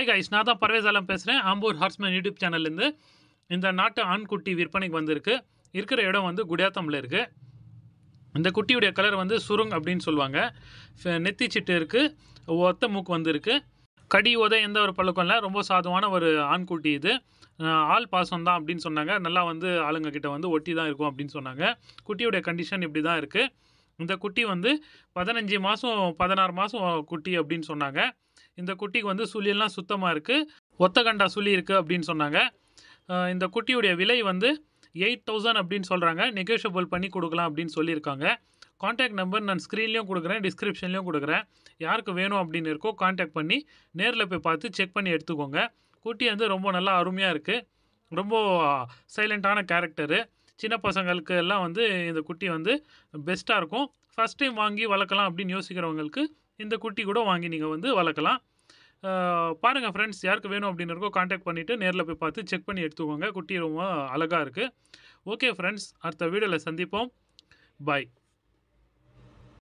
hi guys நான் தான் பர்வேஸ் ஆலம் பேசுகிறேன் ஆம்பூர் ஹார்ஸ்மேன் யூடியூப் சேனல்லேருந்து இந்த நாட்டு ஆண்குட்டி விற்பனைக்கு வந்திருக்கு இருக்கிற இடம் வந்து குடியாத்தமில் இருக்குது இந்த குட்டியுடைய கலர் வந்து சுருங் அப்படின்னு சொல்லுவாங்க ஃப- நெத்தி சிட்டு இருக்குது ஒத்த மூக்கு வந்திருக்கு கடி உதை எந்த ஒரு பழக்கம் இல்லை ரொம்ப சாதுவான ஒரு ஆண்குட்டி இது அஹ் ஆள் பாசம் தான் அப்படின்னு சொன்னாங்க நல்லா வந்து ஆளுங்க கிட்ட வந்து ஒட்டி தான் இருக்கும் அப்படின்னு சொன்னாங்க குட்டியுடைய கண்டிஷன் இப்படி தான் இருக்குது இந்த குட்டி வந்து பதினஞ்சு மாதம் பதினாறு மாதம் குட்டி அப்படின்னு சொன்னாங்க இந்த குட்டிக்கு வந்து சுழியெல்லாம் சுத்தமாக இருக்குது ஒத்த கண்டா சுழி இருக்குது அப்படின்னு சொன்னாங்க அஹ் இந்த குட்டியுடைய விலை வந்து எயிட் தௌசண்ட் அப்படின்னு சொல்கிறாங்க நெகோஷியபிள் பண்ணி கொடுக்கலாம் அப்படின்னு சொல்லியிருக்காங்க காண்டாக்ட் நம்பர் நான் ஸ்க்ரீன்லேயும் கொடுக்குறேன் டிஸ்கிரிப்ஷன்லேயும் கொடுக்குறேன் யாருக்கு வேணும் அப்படின்னு இருக்கோ காண்டாக்ட் பண்ணி நேரில் போய் பார்த்து செக் பண்ணி எடுத்துக்கோங்க குட்டி வந்து ரொம்ப நல்லா அருமையாக இருக்குது ரொம்ப சைலண்ட்டான கேரக்டரு சின்ன பசங்களுக்கு எல்லாம் வந்து இந்த குட்டி வந்து பெஸ்ட்டாக இருக்கும் ஃபஸ்ட் டைம் வாங்கி வளர்க்கலாம் அப்படின்னு யோசிக்கிறவங்களுக்கு இந்த குட்டி கூட வாங்கி நீங்கள் வந்து வளர்க்கலாம் பாருங்கள் ஃப்ரெண்ட்ஸ் யாருக்கு வேணும் அப்படின்னு இருக்கோ காண்டாக்ட் பண்ணிவிட்டு நேரில் போய் பார்த்து செக் பண்ணி எடுத்துக்கோங்க குட்டி ரொம்ப அழகாக இருக்குது ஓகே ஃப்ரெண்ட்ஸ் அடுத்த வீடியோவில் சந்திப்போம் பாய்